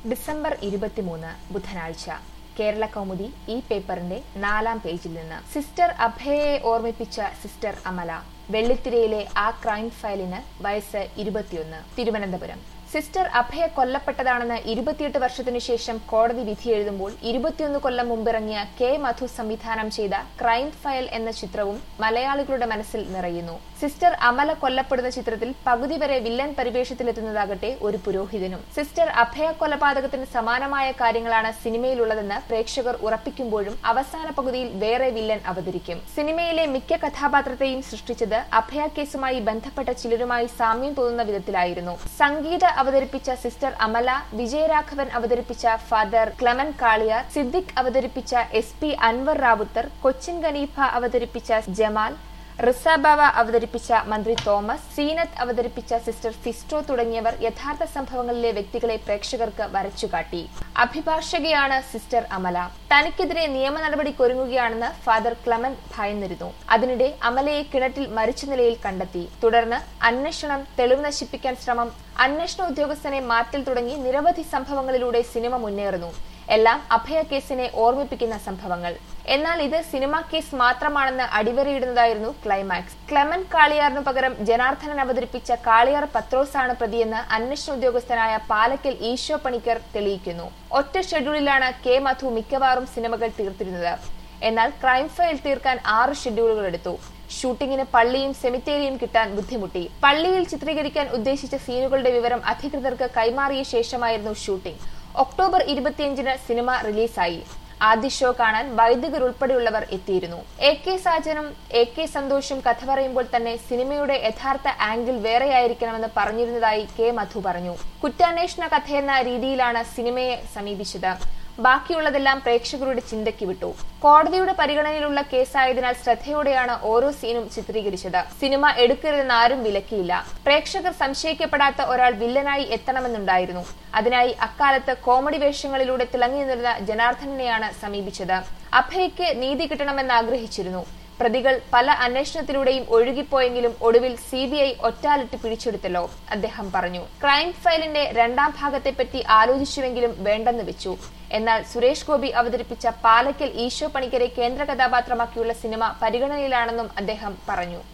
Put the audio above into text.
December ഇരുപത്തിമൂന്ന് ബുധനാഴ്ച കേരള കൗമുദി ഈ പേപ്പറിന്റെ നാലാം പേജിൽ നിന്ന് സിസ്റ്റർ അഭയയെ ഓർമ്മിപ്പിച്ച സിസ്റ്റർ അമല വെള്ളിത്തിരയിലെ ആ ക്രൈം ഫയലിന് വയസ്സ് ഇരുപത്തിയൊന്ന് തിരുവനന്തപുരം സിസ്റ്റർ അഭയ കൊല്ലപ്പെട്ടതാണെന്ന് ഇരുപത്തിയെട്ട് വർഷത്തിനു ശേഷം കോടതി വിധി എഴുതുമ്പോൾ ഇരുപത്തിയൊന്ന് കൊല്ലം മുമ്പിറങ്ങിയ കെ മധു സംവിധാനം ചെയ്ത ക്രൈം ഫയൽ എന്ന ചിത്രവും മലയാളികളുടെ മനസ്സിൽ നിറയുന്നു സിസ്റ്റർ അമല കൊല്ലപ്പെടുന്ന ചിത്രത്തിൽ പകുതി വരെ വില്ലൻ പരിവേഷത്തിലെത്തുന്നതാകട്ടെ ഒരു പുരോഹിതനും സിസ്റ്റർ അഭയ കൊലപാതകത്തിന് സമാനമായ കാര്യങ്ങളാണ് സിനിമയിലുള്ളതെന്ന് പ്രേക്ഷകർ ഉറപ്പിക്കുമ്പോഴും അവസാന പകുതിയിൽ വേറെ വില്ലൻ അവതരിക്കും സിനിമയിലെ മിക്ക കഥാപാത്രത്തെയും സൃഷ്ടിച്ചത് അഭയ കേസുമായി ബന്ധപ്പെട്ട ചിലരുമായി സാമ്യം തോന്നുന്ന വിധത്തിലായിരുന്നു സംഗീത അവതരിപ്പിച്ച സിസ്റ്റർ അമല വിജയരാഘവൻ അവതരിപ്പിച്ച ഫാദർ ക്ലമൻ കാളിയാർ സിദ്ദിഖ് അവതരിപ്പിച്ച എസ് പി അൻവർ റാവുത്തർ കൊച്ചിൻ ഖനീഫ അവതരിപ്പിച്ച ജമാൽ റിസബാവ അവതരിപ്പിച്ച മന്ത്രി തോമസ് സീനത്ത് അവതരിപ്പിച്ച സിസ്റ്റർ ഫിസ്റ്റോ തുടങ്ങിയവർ യഥാർത്ഥ സംഭവങ്ങളിലെ വ്യക്തികളെ പ്രേക്ഷകർക്ക് വരച്ചുകാട്ടി അഭിഭാഷകയാണ് സിസ്റ്റർ അമല തനിക്കെതിരെ നിയമ നടപടിക്കൊരുങ്ങുകയാണെന്ന് ഫാദർ ക്ലമൻ ഭയന്നിരുന്നു അതിനിടെ അമലയെ കിണറ്റിൽ മരിച്ച നിലയിൽ കണ്ടെത്തി തുടർന്ന് അന്വേഷണം തെളിവ് നശിപ്പിക്കാൻ ശ്രമം അന്വേഷണ ഉദ്യോഗസ്ഥനെ മാറ്റൽ തുടങ്ങി നിരവധി സംഭവങ്ങളിലൂടെ സിനിമ മുന്നേറുന്നു എല്ലാം അഭയ കേസിനെ ഓർമ്മിപ്പിക്കുന്ന സംഭവങ്ങൾ എന്നാൽ ഇത് സിനിമാ കേസ് മാത്രമാണെന്ന് അടിവരയിടുന്നതായിരുന്നു ക്ലൈമാക്സ് ക്ലെമൻ കാളിയാറിനു പകരം ജനാർദ്ദനൻ അവതരിപ്പിച്ച കാളിയാർ പത്രോസാണ് പ്രതിയെന്ന് അന്വേഷണ ഉദ്യോഗസ്ഥനായ പാലക്കൽ ഈശോ പണിക്കർ തെളിയിക്കുന്നു ഒറ്റ ഷെഡ്യൂളിലാണ് കെ മധു മിക്കവാറും സിനിമകൾ തീർത്തിരുന്നത് എന്നാൽ ക്രൈം ഫയൽ തീർക്കാൻ ആറ് ഷെഡ്യൂളുകൾ എടുത്തു ഷൂട്ടിങ്ങിന് പള്ളിയും സെമിത്തേരിയും കിട്ടാൻ ബുദ്ധിമുട്ടി പള്ളിയിൽ ചിത്രീകരിക്കാൻ ഉദ്ദേശിച്ച സീനുകളുടെ വിവരം അധികൃതർക്ക് കൈമാറിയ ശേഷമായിരുന്നു ഷൂട്ടിംഗ് ഒക്ടോബർ ഇരുപത്തിയഞ്ചിന് സിനിമ റിലീസായി ആദ്യ ഷോ കാണാൻ വൈദികർ ഉൾപ്പെടെയുള്ളവർ എത്തിയിരുന്നു എ കെ സാജനും എ കെ സന്തോഷും കഥ പറയുമ്പോൾ തന്നെ സിനിമയുടെ യഥാർത്ഥ ആംഗിൾ വേറെയായിരിക്കണമെന്ന് പറഞ്ഞിരുന്നതായി കെ മധു പറഞ്ഞു കുറ്റാന്വേഷണ കഥയെന്ന രീതിയിലാണ് സിനിമയെ സമീപിച്ചത് ബാക്കിയുള്ളതെല്ലാം പ്രേക്ഷകരുടെ ചിന്തയ്ക്ക് വിട്ടു കോടതിയുടെ പരിഗണനയിലുള്ള കേസായതിനാൽ ശ്രദ്ധയോടെയാണ് ഓരോ സീനും ചിത്രീകരിച്ചത് സിനിമ എടുക്കരുതെന്ന് ആരും വിലക്കിയില്ല പ്രേക്ഷകർ സംശയിക്കപ്പെടാത്ത ഒരാൾ വില്ലനായി എത്തണമെന്നുണ്ടായിരുന്നു അതിനായി അക്കാലത്ത് കോമഡി വേഷങ്ങളിലൂടെ തിളങ്ങി നിന്നിരുന്ന ജനാർദ്ദനെയാണ് സമീപിച്ചത് അഭയ്ക്ക് നീതി കിട്ടണമെന്ന് ആഗ്രഹിച്ചിരുന്നു പ്രതികൾ പല അന്വേഷണത്തിലൂടെയും ഒഴുകിപ്പോയെങ്കിലും ഒടുവിൽ സി ബി ഐ ഒറ്റാലിട്ട് പിടിച്ചെടുത്തല്ലോ അദ്ദേഹം പറഞ്ഞു ക്രൈം ഫയലിന്റെ രണ്ടാം ഭാഗത്തെപ്പറ്റി ആലോചിച്ചുവെങ്കിലും വേണ്ടെന്ന് വെച്ചു എന്നാൽ സുരേഷ് ഗോപി അവതരിപ്പിച്ച പാലക്കൽ ഈശോ പണിക്കരെ കേന്ദ്ര കഥാപാത്രമാക്കിയുള്ള സിനിമ പരിഗണനയിലാണെന്നും അദ്ദേഹം പറഞ്ഞു